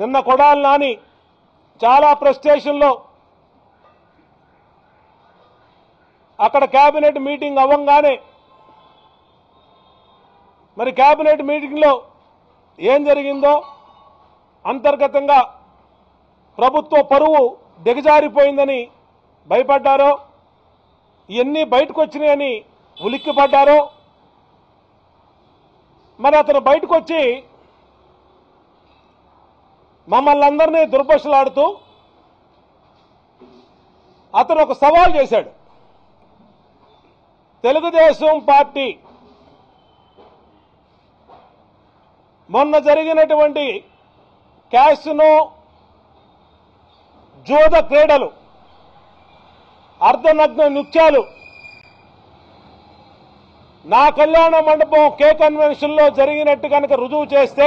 నిన్న కొడాలి నాని చాలా ప్రెస్టేషన్లో అక్కడ కేబినెట్ మీటింగ్ అవ్వంగానే మరి కేబినెట్ మీటింగ్లో ఏం జరిగిందో అంతర్గతంగా ప్రభుత్వ పరువు దిగజారిపోయిందని భయపడ్డారో ఇవన్నీ బయటకు వచ్చినాయని ఉలిక్కిపడ్డారో మరి అతను బయటకు వచ్చి మమ్మల్ని అందరినీ దుర్భషలాడుతూ అతను ఒక సవాల్ చేశాడు తెలుగుదేశం పార్టీ మొన్న జరిగినటువంటి క్యాసినో జోద క్రీడలు అర్ధనగ్న నృత్యాలు నా కళ్యాణ మండపం కే కన్వెన్షన్ లో జరిగినట్టు కనుక రుజువు చేస్తే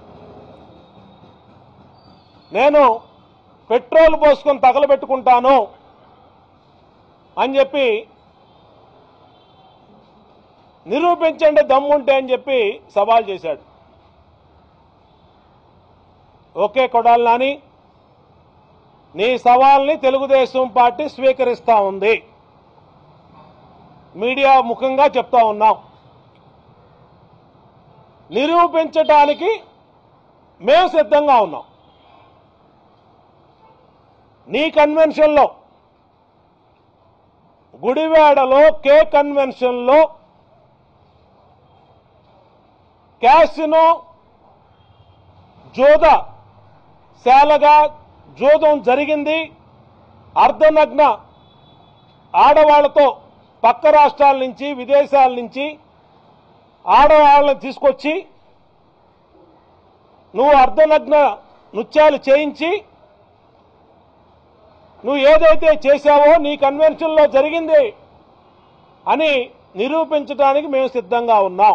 నేను పెట్రోల్ పోసుకొని తగలబెట్టుకుంటాను అని చెప్పి నిరూపించండి దమ్ముంటే అని చెప్పి సవాల్ చేశాడు ఓకే కొడాలి నాని నీ సవాల్ని తెలుగుదేశం పార్టీ స్వీకరిస్తా ఉంది మీడియా ముఖంగా చెప్తా ఉన్నాం నిరూపించటానికి మేము సిద్ధంగా ఉన్నాం నీ కన్వెన్షన్లో గుడివాడలో కే కన్వెన్షన్లో క్యాసినో జోద శాలగా జోదం జరిగింది అర్ధనగ్న ఆడవాళ్లతో పక్క రాష్ట్రాల నుంచి విదేశాల నుంచి ఆడవాళ్ళని తీసుకొచ్చి నువ్వు అర్ధనగ్న నృత్యాలు చేయించి నువ్వు ఏదైతే చేశావో నీ కన్వెన్షన్లో జరిగింది అని నిరూపించడానికి మేము సిద్ధంగా ఉన్నాం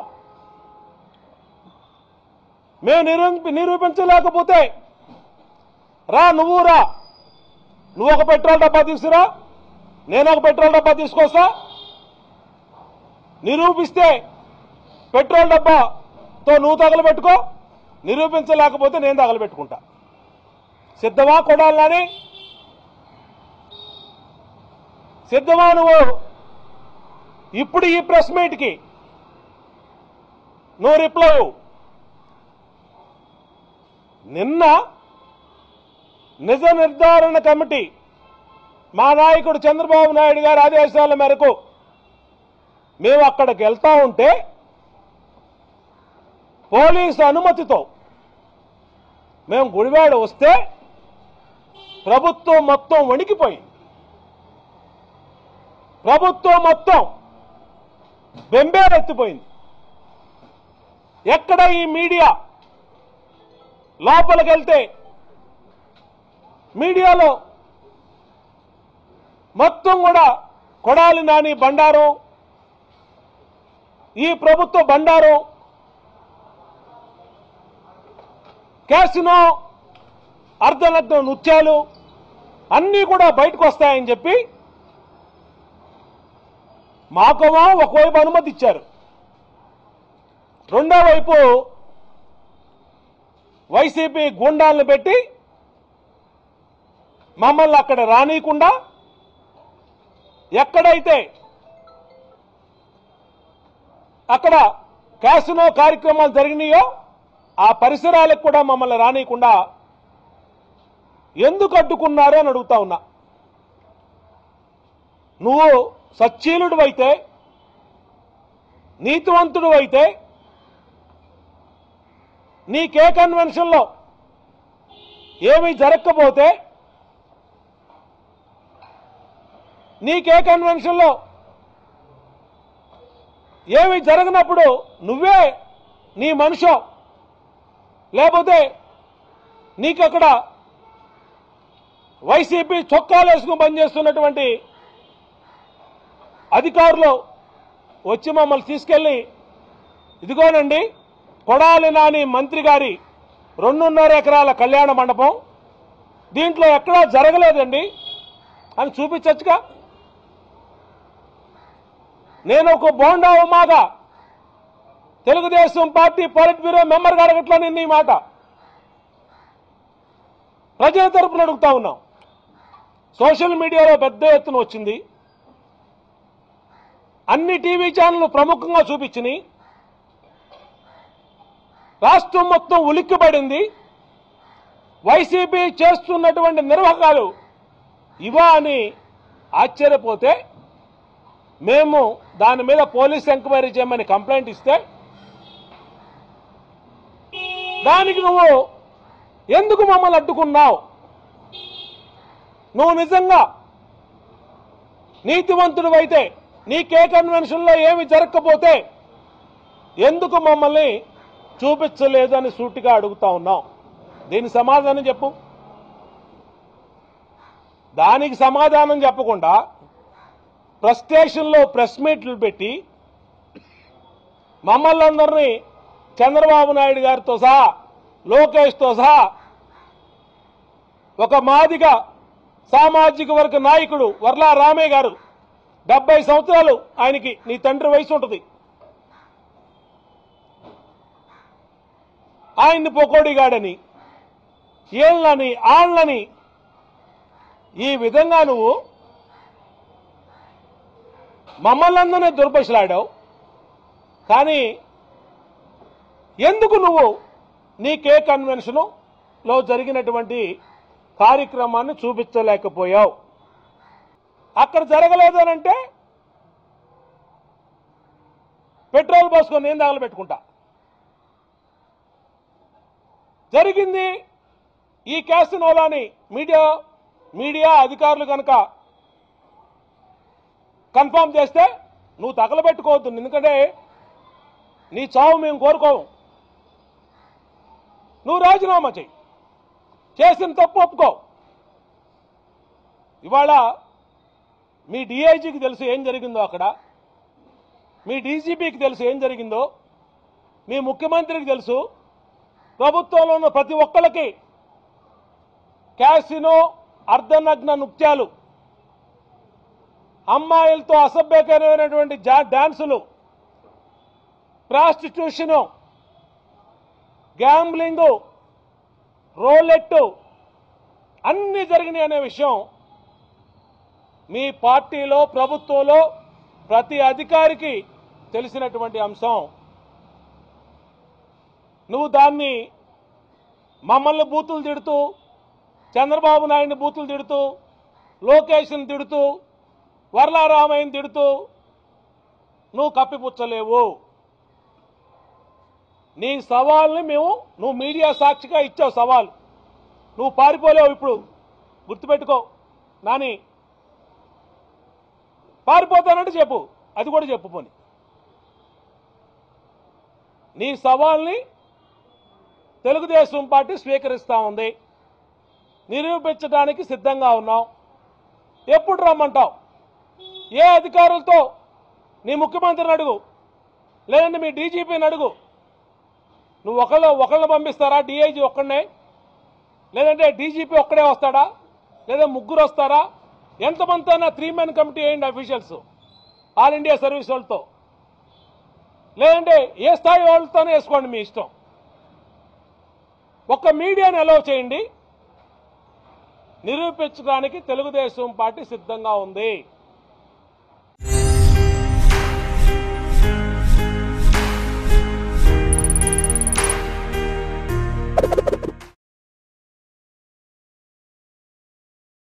మేము నిరూపి నిరూపించలేకపోతే రా నువ్వు రా నువ్వు ఒక పెట్రోల్ డబ్బా తీసుకురా నేను ఒక పెట్రోల్ డబ్బా తీసుకొస్తా నిరూపిస్తే పెట్రోల్ డబ్బాతో నువ్వు తగలబెట్టుకో నిరూపించలేకపోతే నేను తగలబెట్టుకుంటా సిద్ధమా కొడాలని సిద్ధమా నువ్వు ఇప్పుడు ఈ ప్రెస్ మీట్కి నువ్వు రిప్లై ఇవ్వు. నిన్న నిజ నిర్ధారణ కమిటీ మా నాయకుడు చంద్రబాబు నాయుడు గారి ఆదేశాల మేరకు మేము అక్కడికి వెళ్తా ఉంటే పోలీసు అనుమతితో మేము గుడివాడ వస్తే ప్రభుత్వం మొత్తం వణికిపోయింది ప్రభుత్వం మొత్తం బెంబేరెత్తిపోయింది ఎక్కడ ఈ మీడియా లోపలికి వెళ్తే మీడియాలో మొత్తం కూడా కొడాలి నాని బండారం ఈ ప్రభుత్వ బండారం క్యాసినో అర్ధనగ్న నృత్యాలు అన్నీ కూడా బయటకు వస్తాయని చెప్పి మాకమా ఒకవైపు అనుమతి ఇచ్చారు రెండో వైపు వైసీపీ గూండాలను పెట్టి మమ్మల్ని అక్కడ రానియకుండా ఎక్కడైతే అక్కడ క్యాసినో కార్యక్రమాలు జరిగినాయో ఆ పరిసరాలకు కూడా మమ్మల్ని రానియకుండా ఎందుకు అడ్డుకున్నారు అని అడుగుతా ఉన్నా నువ్వు సచ్చీలుడు అయితే నీతివంతుడు అయితే నీకే కన్వెన్షన్లో ఏమీ జరగకపోతే నీకే కన్వెన్షన్లో ఏమి జరగనప్పుడు నువ్వే నీ మనుషో లేకపోతే నీకక్కడ వైసీపీ చొక్కాలు వేసుకుని పనిచేస్తున్నటువంటి అధికారులు వచ్చి మమ్మల్ని తీసుకెళ్లి ఇదిగోనండి కొడాలి నాని మంత్రి గారి రెండున్నర ఎకరాల కళ్యాణ మండపం దీంట్లో ఎక్కడా జరగలేదండి అని చూపించచ్చుగా నేను ఒక బోండా ఉమాగా Telugu Desam party politburo member అడగట్లా నిన్న ఈ మాట ప్రజల తరపున అడుగుతా ఉన్నాం సోషల్ మీడియాలో పెద్ద ఎత్తున వచ్చింది అన్ని టీవీ ఛానళ్లు ప్రముఖంగా చూపించినాయి రాష్ట్రం మొత్తం ఉలిక్కిపడింది వైసీపీ చేస్తున్నటువంటి నిర్వాహకాలు ఇవా అని ఆశ్చర్యపోతే మేము దాని మీద పోలీస్ ఎంక్వైరీ చేయమని కంప్లైంట్ ఇస్తే దానికి నువ్వు ఎందుకు మమ్మల్ని అడ్డుకున్నావు నువ్వు నిజంగా నీతివంతుడు అయితే నీ కే కన్వెన్షన్లో ఏమి జరగకపోతే ఎందుకు మమ్మల్ని చూపించలేదు అని సూటిగా అడుగుతా ఉన్నాం దీని సమాధానం చెప్పు దానికి సమాధానం చెప్పకుండా ప్రెస్ స్టేషన్లో ప్రెస్ మీట్లు పెట్టి మమ్మల్ని అందరినీ చంద్రబాబు నాయుడు గారితో సహా లోకేష్తో సహా ఒక మాదిగ సామాజిక వర్గ నాయకుడు వర్లా రామయ్య గారు డెబ్బై సంవత్సరాలు ఆయనకి నీ తండ్రి వయసు ఉంటుంది ఆయన్ని పొకోడిగాడని ఏళ్ళని ఆళ్ళని ఈ విధంగా నువ్వు మమ్మల్ని అందరినీ దుర్భషలాడావు కానీ ఎందుకు నువ్వు నీ కే కన్వెన్షను లో జరిగినటువంటి కార్యక్రమాన్ని చూపించలేకపోయావు అక్కడ జరగలేదు అని అంటే పెట్రోల్ పోసుకొని నేను తగలబెట్టుకుంటా జరిగింది ఈ క్యాసినోలాని మీడియా మీడియా అధికారులు కనుక కన్ఫర్మ్ చేస్తే నువ్వు తగలబెట్టుకోవద్దు ఎందుకంటే నీ చావు మేము కోరుకోము నువ్వు రాజీనామా చెయ్యి చేసిన తప్పు ఒప్పుకో ఇవాళ మీ డిఐజీకి తెలుసు ఏం జరిగిందో అక్కడ మీ డీజీపీకి తెలుసు ఏం జరిగిందో మీ ముఖ్యమంత్రికి తెలుసు ప్రభుత్వంలో ఉన్న ప్రతి ఒక్కళ్ళకి క్యాసినో అర్ధనగ్న నృత్యాలు అమ్మాయిలతో అసభ్యకరమైనటువంటి జా- డాన్సులు ప్రాస్టిట్యూషను గ్యాంబ్లింగ్ రోలెట్ అన్ని జరిగినాయి అనే విషయం మీ పార్టీలో ప్రభుత్వంలో ప్రతి అధికారికి తెలిసినటువంటి అంశం నువ్వు దాన్ని మమ్మల్ని బూతులు తిడుతూ చంద్రబాబు నాయుడిని బూతులు తిడుతూ లోకేష్ని తిడుతూ వర్లారామయ్యని తిడుతూ నువ్వు కప్పిపుచ్చలేవు నీ సవాల్ని మేము నువ్వు మీడియా సాక్షిగా ఇచ్చావు సవాల్ నువ్వు పారిపోలేవు ఇప్పుడు గుర్తుపెట్టుకో నాని పారిపోతానంటే చెప్పు అది కూడా చెప్పు పోని నీ సవాల్ని తెలుగుదేశం పార్టీ స్వీకరిస్తా ఉంది నిరూపించడానికి సిద్ధంగా ఉన్నాం ఎప్పుడు రమ్మంటావు ఏ అధికారులతో నీ ముఖ్యమంత్రిని అడుగు లేదంటే మీ డీజీపీని అడుగు నువ్వు ఒకళ్ళు ఒకళ్ళని పంపిస్తారా డిఐజీ ఒక్కడనే లేదంటే డీజీపీ ఒక్కడే వస్తాడా లేదా ముగ్గురు వస్తారా ఎంతమంది అయినా త్రీ మెన్ కమిటీ వేయండి అఫీషియల్స్ ఆల్ ఇండియా సర్వీస్ వాళ్ళతో లేదంటే ఏ స్థాయి వాళ్ళతోనే వేసుకోండి మీ ఇష్టం ఒక్క మీడియాని అలౌ చేయండి నిరూపించడానికి తెలుగుదేశం పార్టీ సిద్ధంగా ఉంది